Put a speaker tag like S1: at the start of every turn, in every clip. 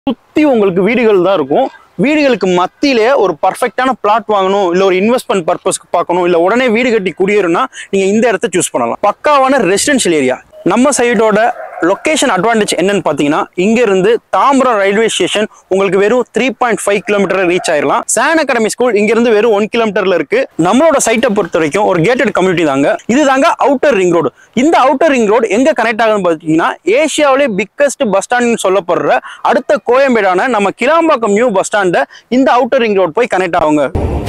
S1: சுத்தி உங்களுக்கு வீடுகள் தான் இருக்கும் வீடுகளுக்கு மத்தியிலே ஒரு பர்ஃபெக்டான பிளாட் வாங்கணும் இல்ல ஒரு இன்வெஸ்ட்மெண்ட் பர்பஸ்க்கு பார்க்கணும் இல்ல உடனே வீடு கட்டி குடியேறணும்னா நீங்க இந்த இடத்த சூஸ் பண்ணலாம் பக்காவான ரெசிடென்ஷியல் ஏரியா நம்ம சைடோட லொகேஷன் அட்வான்டேஜ் என்னன்னு பார்த்தீங்கன்னா இங்க இருந்து தாம்பரம் ரயில்வே ஸ்டேஷன் உங்களுக்கு வெறும் three point five kilometre reach ஆயிடலாம் சேன் அகாடமி ஸ்கூல் இங்க இருந்து வெறும் ஒன் கிலோமீட்டர்ல இருக்கு நம்மளோட சைட்டை பொறுத்த வரைக்கும் ஒரு கேட்டட் கம்யூனிட்டி தாங்க இது தாங்க அவுட்டர் ரிங் ரோடு இந்த அவுட்டர் ரிங் ரோடு எங்க கனெக்ட் ஆகுதுன்னு பார்த்தீங்கன்னா ஏசியாவிலே பிக்கஸ்ட் பஸ் ஸ்டாண்ட்னு சொல்லப்படுற அடுத்த கோயம்பேடான நம்ம கிளாம்பாக்கம் நியூ பஸ் ஸ்டாண்ட இந்த அவுட்டர் ரிங் ரோடு போய் கனெக்ட் ஆகுங்க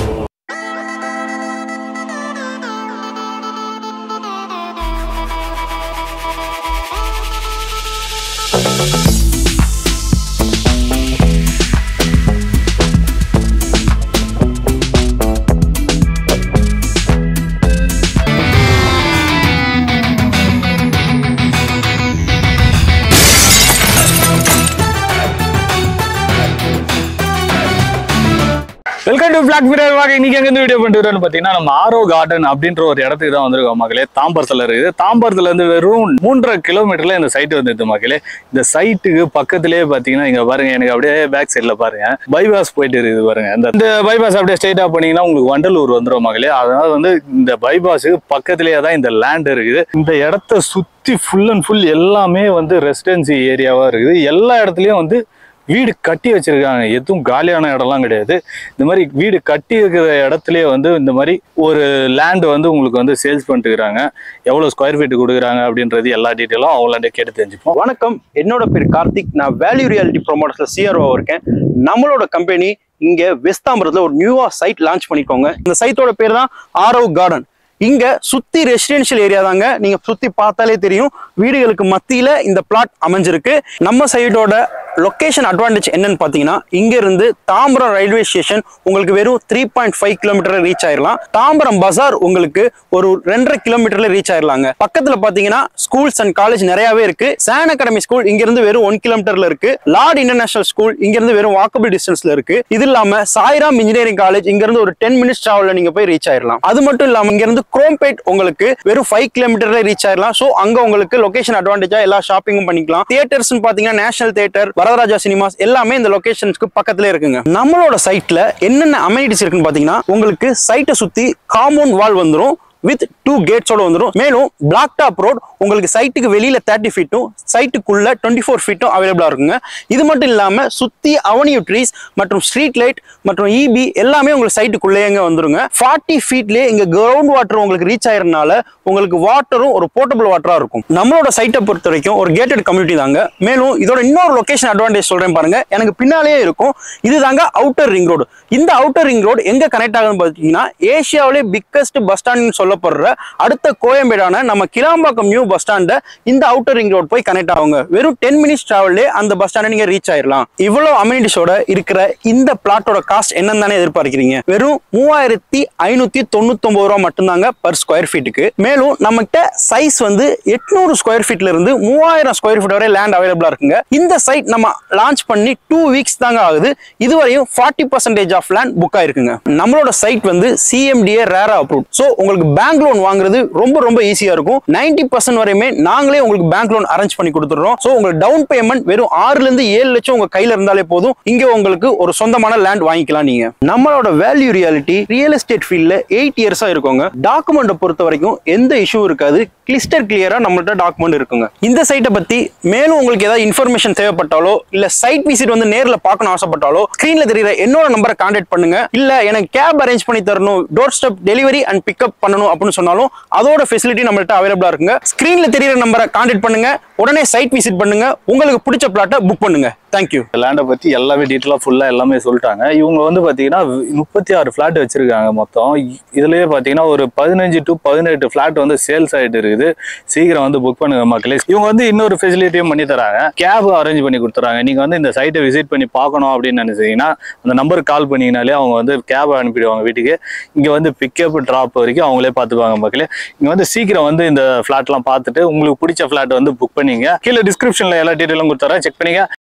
S2: வெல்கம் டு பிளாக் மிரர் வாங்க இன்னைக்கு எங்க இருந்து வீடியோ பண்ணிட்டு பாத்தீங்கன்னா நம்ம ஆரோ கார்டன் அப்படின்ற ஒரு இடத்துக்கு தான் வந்திருக்கோம் மக்களே தாம்பரத்துல இருக்குது தாம்பரத்துல இருந்து வெறும் மூன்றரை கிலோமீட்டர்ல இந்த சைட் வந்துருது மக்களே இந்த சைட்டுக்கு பக்கத்துலயே பாத்தீங்கன்னா இங்க பாருங்க எனக்கு அப்படியே பேக் சைட்ல பாருங்க பைபாஸ் போயிட்டு இருக்குது பாருங்க இந்த இந்த பைபாஸ் அப்படியே ஸ்ட்ரைட்டா போனீங்கன்னா உங்களுக்கு வண்டலூர் வந்துரும் மக்களே அதனால வந்து இந்த பைபாஸுக்கு பக்கத்துலயே தான் இந்த லேண்ட் இருக்குது இந்த இடத்த சுத்தி ஃபுல் அண்ட் ஃபுல் எல்லாமே வந்து ரெசிடென்சி ஏரியாவா இருக்குது எல்லா இடத்துலயும் வந்து வீடு கட்டி வச்சிருக்காங்க எதுவும் காலியான இடம்லாம் கிடையாது இந்த மாதிரி வீடு கட்டி இருக்கிற இடத்துலயே வந்து இந்த மாதிரி ஒரு லேண்ட் வந்து உங்களுக்கு வந்து சேல்ஸ் பண்ணிட்டுருக்காங்க எவ்வளோ ஸ்கொயர் ஃபீட் கொடுக்குறாங்க அப்படின்றது எல்லா டீட்டெயிலும் அவங்களாண்டே கேட்டு தெரிஞ்சுப்போம்
S1: வணக்கம் என்னோட பேர் கார்த்திக் நான் வேல்யூ ரியாலிட்டி ப்ரொமோட்டர்ஸ்ல சிஆர்ஓ இருக்கேன் நம்மளோட கம்பெனி இங்க வெஸ்தாம்பரத்துல ஒரு நியூவா சைட் லான்ச் பண்ணிக்கோங்க இந்த சைட்டோட பேர் தான் ஆரவ் கார்டன் இங்க சுத்தி ரெசிடென்ஷியல் ஏரியா தாங்க நீங்க சுத்தி பார்த்தாலே தெரியும் வீடுகளுக்கு மத்தியில இந்த பிளாட் அமைஞ்சிருக்கு நம்ம சைடோட லொகேஷன் அட்வான்டேஜ் என்னன்னு பார்த்தீங்கன்னா இங்க இருந்து தாம்பரம் ரயில்வே ஸ்டேஷன் உங்களுக்கு வெறும் three point five kilometre reach ஆயிடலாம் தாம்பரம் பஜார் உங்களுக்கு ஒரு ரெண்டரை கிலோமீட்டர்ல ரீச் ஆயிடலாங்க பக்கத்துல பாத்தீங்கன்னா ஸ்கூல்ஸ் அண்ட் காலேஜ் நிறையவே இருக்கு சேன் அகாடமி ஸ்கூல் இங்க இருந்து வெறும் ஒன் கிலோமீட்டர்ல இருக்கு லார்ட் இன்டர்நேஷனல் ஸ்கூல் இங்க இருந்து வெறும் வாக்கபிள் டிஸ்டன்ஸ்ல இருக்கு இது இல்லாம சாய்ராம் இன்ஜினியரிங் காலேஜ் இங்க இருந்து ஒரு டென் மினிட்ஸ் டிராவல்ல நீங்க போய் ரீச் ஆயிடலாம் அது மட்டும் இல்லாம இங்க இருந்து குரோம்பேட் உங்களுக்கு வெறும் ஃபைவ் கிலோமீட்டர்ல ரீச் ஆயிடலாம் சோ அங்க உங்களுக்கு லொகேஷன் அட்வான்டேஜா எல்லா ஷாப்பிங்கும் பண்ணிக்கலாம் தியேட்டர்ஸ் பாத்தீங்கன்னா நேஷனல் தியேட்டர் வரதராஜா சினிமாஸ் எல்லாமே இந்த லொகேஷன்ஸ்க்கு பக்கத்துல இருக்குங்க நம்மளோட சைட்ல என்னென்ன அமெனிட்டிஸ் இருக்குன்னு பாத்தீங்கன்னா உங்களுக்கு சைட்டை சுத்தி காம்பவுண்ட் வால் வந்துரும் வித் டூ கேட்ஸோட வந்துடும் மேலும் பிளாக் டாப் ரோட் உங்களுக்கு சைட்டுக்கு வெளியில தேர்ட்டி ஃபீட்டும் சைட்டுக்குள்ள டுவெண்ட்டி ஃபோர் ஃபீட்டும் அவைலபிளா இருக்குங்க இது மட்டும் இல்லாம சுத்தி அவனியூ ட்ரீஸ் மற்றும் ஸ்ட்ரீட் லைட் மற்றும் இபி எல்லாமே உங்களுக்கு சைட்டுக்குள்ளேயேங்க வந்துருங்க ஃபார்ட்டி ஃபீட்லயே இங்க கிரவுண்ட் வாட்டர் உங்களுக்கு ரீச் ஆயிருந்தனால உங்களுக்கு வாட்டரும் ஒரு போர்ட்டபிள் வாட்டரா இருக்கும் நம்மளோட சைட்டை பொறுத்த வரைக்கும் ஒரு கேட்டட் கம்யூனிட்டி தாங்க மேலும் இதோட இன்னொரு லொகேஷன் அட்வான்டேஜ் சொல்றேன் பாருங்க எனக்கு பின்னாலேயே இருக்கும் இது தாங்க அவுட்டர் ரிங் ரோடு இந்த அவுட்டர் ரிங் ரோடு எங்க கனெக்ட் ஆகுதுன்னு பார்த்தீங்கன்னா ஏசியாவிலே பிக்கஸ்ட் பஸ் ஸ்டாண்ட்னு சொல்லப்படுற அடுத்த கோயம்பேடான நம்ம கிளாம்பாக்கம் நியூ பஸ் ஸ்டாண்ட இந்த அவுட்டர் ரிங் ரோடு போய் கனெக்ட் ஆகுங்க வெறும் டென் மினிட்ஸ் டிராவல்லே அந்த பஸ் ஸ்டாண்டை நீங்க ரீச் ஆயிடலாம் இவ்வளவு அம்யூனிட்டிஸோட இருக்கிற இந்த பிளாட்டோட காஸ்ட் என்னன்னு தானே எதிர்பார்க்கிறீங்க வெறும் மூவாயிரத்தி ஐநூத்தி தொண்ணூத்தொன்பது ரூபா மட்டும்தாங்க பர் ஸ்கொயர் ஃபீட்டுக்கு மேலும் நம்மகிட்ட சைஸ் வந்து எட்நூறு ஸ்கொயர் ஃபீட்ல இருந்து மூவாயிரம் ஸ்கொயர் ஃபீட் வரை லேண்ட் அவைலபிளா இருக்குங்க இந்த சைட் நம்ம லான்ச் பண்ணி டூ வீக்ஸ் தாங்க ஆகுது இதுவரையும் forty percentage of land book ஆயிருக்குங்க நம்மளோட சைட் வந்து சிஎம்டிஏ ரேரா அப்ரூவ் ஸோ உங்களுக்கு பேங்க் லோன் வாங்குறது ரொம்ப ரொம்ப ஈஸியா இருக்கும் நைன்டி பர்சன்ட் வரையுமே நாங்களே உங்களுக்கு பேங்க் லோன் அரேஞ்ச் பண்ணி கொடுத்துறோம் ஸோ உங்களுக்கு டவுன் பேமெண்ட் வெறும் ஆறுல இருந்து ஏழு லட்சம் உங்க கையில இருந்தாலே போதும் இங்க உங்களுக்கு ஒரு சொந்தமான லேண்ட் வாங்கிக்கலாம் நீங்க நம்மளோட வேல்யூ ரியாலிட்டி ரியல் எஸ்டேட் ஃபீல்ட்ல எயிட் இயர்ஸா இருக்கோங்க டாக்குமெண்ட்டை பொறுத்த வரைக்கும் எந்த இஷ்யூ இருக்காது கிளிஸ்டர் கிளியரா நம்மள்ட்ட டாக்குமெண்ட் இருக்குங்க இந்த சைட்டை பத்தி மேலும் உங்களுக்கு ஏதாவது இன்ஃபர்மேஷன் தேவைப்பட்டாலோ இல்ல சைட் விசிட் வந்து நேர்ல பார்க்கணும் ஆசைப்பட்டாலோ ஸ்கிரீன்ல தெரியுற என்னோட நம்பரை கான்டாக்ட் பண்ணுங்க இல்ல எனக்கு கேப் அரேஞ்ச் பண்ணி தரணும் door step delivery and pickup பண்ணணும் அப்படின்னு சொன்னாலும் அதோட ஃபெசிலிட்டி நம்மள்ட்ட அவைலபிளா இருக்குங்க ஸ்கிரீன்ல தெரியுற நம்பரை கான்டாக்ட் பண்ணுங்க உடனே சைட் விசிட் பண்ணுங்க உங்களுக்கு பிடிச்ச பிளாட்டை புக் பண்ணுங்க தேங்க்யூ
S2: லேண்டை பத்தி எல்லாமே டீட்டெயிலாக ஃபுல்லா எல்லாமே சொல்லிட்டாங்க இவங்க வந்து பாத்தீங்கன்னா முப்பத்தி ஆறு ஃபிளாட் வச்சிருக்காங்க மொத்தம் இ- இதுலயே பாத்தீங்கன்னா ஒரு பதினஞ்சு டு பதினெட்டு ஃபிளாட் வந்து சேல்ஸ் ஆயிட்டு இருக்குது சீக்கிரம் வந்து புக் பண்ணுங்க மக்களே இவங்க வந்து இன்னொரு ஃபெசிலிட்டியும் பண்ணி தராங்க கேப் அரேஞ்ச் பண்ணி கொடுத்துறாங்க நீங்க வந்து இந்த சைட்டை விசிட் பண்ணி பார்க்கணும் அப்படின்னு நினைச்சீங்கன்னா அந்த நம்பருக்கு கால் பண்ணீங்கனாலே அவங்க வந்து கேப் அனுப்பிடுவாங்க வீட்டுக்கு இங்க வந்து பிக்கப் ட்ராப் வரைக்கும் அவங்களே பார்த்துப்பாங்க மக்களே இங்க வந்து சீக்கிரம் வந்து இந்த ஃபிளாட்லாம் பார்த்துட்டு உங்களுக்கு பிடிச்ச ஃபிளாட் வந்து புக் பண்ணீங்க கீழே டிஸ்கிரிப்ஷன்ல எல்லா டீட்டெயிலும் கொடுத்துறேன் செக் பண்ணீங்க